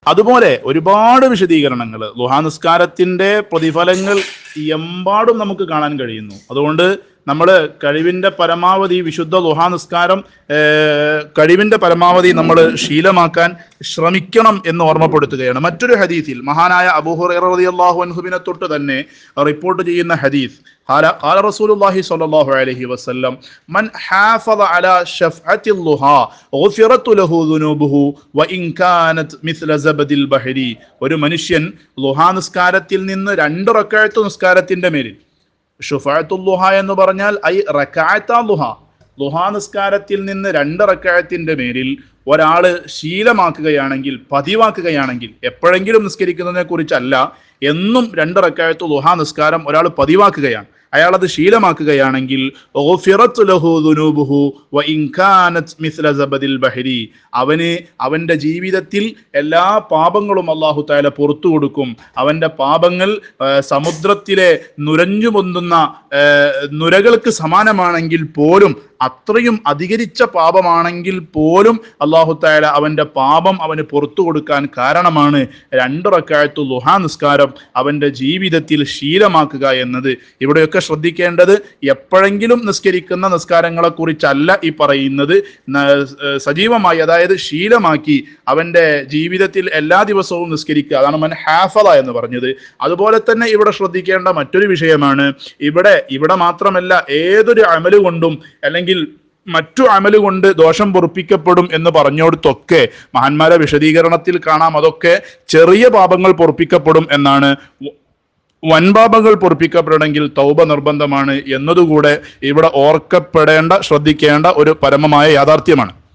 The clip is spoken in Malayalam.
അതുപോലെ ഒരുപാട് വിശദീകരണങ്ങൾ ലുഹാനിസ്കാരത്തിന്റെ പ്രതിഫലങ്ങൾ എമ്പാടും നമുക്ക് കാണാൻ കഴിയുന്നു അതുകൊണ്ട് നമ്മൾ കഴിവിന്റെ പരമാവധി വിശുദ്ധ ലുഹാനിസ്കാരം കഴിവിന്റെ പരമാവധി നമ്മൾ ശീലമാക്കാൻ ശ്രമിക്കണം എന്ന് ഓർമ്മപ്പെടുത്തുകയാണ് മറ്റൊരു ഹദീസിൽ മഹാനായ അബൂഹുറൈറ റളിയല്ലാഹു അൻഹുവിനെ തൊട്ട് തന്നെ റിപ്പോർട്ട് ചെയ്യുന്ന ഹദീസ് قال قال رسول الله صلى الله عليه وسلم من حافظ على شفعة الضحى غفرت له ذنوبه وإن كانت مثل زبد البحر ഒരു മനുഷ്യൻ ലുഹാ നിസ്കാരത്തിൽ നിന്ന് രണ്ട് റക്കായത്ത് നിസ്കാരത്തിന്റെ മേലിൽ ഷുഫാത്തുൽ ലുഹ എന്ന് പറഞ്ഞാൽ ഐ റക്കായത്ത ലുഹ ലുഹാ നിസ്കാരത്തിൽ നിന്ന് രണ്ട് റക്കായത്തിന്റെ മേലിൽ ഒരാള് ശീലമാക്കുകയാണെങ്കിൽ പതിവാക്കുകയാണെങ്കിൽ എപ്പോഴെങ്കിലും നിസ്കരിക്കുന്നതിനെ കുറിച്ചല്ല എന്നും രണ്ട് റക്കായത്ത് ലുഹാ നിസ്കാരം ഒരാൾ പതിവാക്കുകയാണ് അയാൾ അത് ശീലമാക്കുകയാണെങ്കിൽ ഗുഫിറത്ത് ലഹു ദുനൂബുഹു വ ഇൻ കാനത് മിസ്ല സബദിൽ ബഹരി അവന് അവന്റെ ജീവിതത്തിൽ എല്ലാ പാപങ്ങളും അള്ളാഹു താല പുറത്തു കൊടുക്കും അവന്റെ പാപങ്ങൾ ആ, സമുദ്രത്തിലെ നുരഞ്ഞു പൊന്തുന്ന ആ, നുരകൾക്ക് സമാനമാണെങ്കിൽ പോലും അത്രയും അധികരിച്ച പാപമാണെങ്കിൽ പോലും അള്ളാഹു താല അവന്റെ പാപം അവന് പുറത്തു കൊടുക്കാൻ കാരണമാണ് രണ്ട് റക്കായത്തു ലുഹാ നിസ്കാരം അവന്റെ ജീവിതത്തിൽ ശീലമാക്കുക എന്നത് ഇവിടെയൊക്കെ ശ്രദ്ധിക്കേണ്ടത് എപ്പോഴെങ്കിലും നിസ്കരിക്കുന്ന നിസ്കാരങ്ങളെ കുറിച്ചല്ല ഈ പറയുന്നത് ന- ഏർ സജീവമായി അതായത് ശീലമാക്കി അവന്റെ ജീവിതത്തിൽ എല്ലാ ദിവസവും നിസ്കരിക്കുക അതാണ് മൻ ഹാഫല എന്ന് പറഞ്ഞത് അതുപോലെ തന്നെ ഇവിടെ ശ്രദ്ധിക്കേണ്ട മറ്റൊരു വിഷയമാണ് ഇവിടെ ഇവിടെ മാത്രമല്ല ഏതൊരു അമല് കൊണ്ടും അല്ലെങ്കിൽ മറ്റു അമല് കൊണ്ട് ദോഷം പൊറുപ്പിക്കപ്പെടും എന്ന് പറഞ്ഞോടത്തൊക്കെ മഹാന്മാരെ വിശദീകരണത്തിൽ കാണാം അതൊക്കെ ചെറിയ പാപങ്ങൾ പൊറുപ്പിക്കപ്പെടും എന്നാണ് വ- വൻപാപങ്ങൾ പൊറുപ്പിക്കപ്പെടണമെങ്കിൽ തൗബ നിർബന്ധമാണ് എന്നതുകൂടെ ഇവിടെ ഓർക്കപ്പെടേണ്ട ശ്രദ്ധിക്കേണ്ട ഒരു പരമമായ യാഥാർത്ഥ്യമാണ്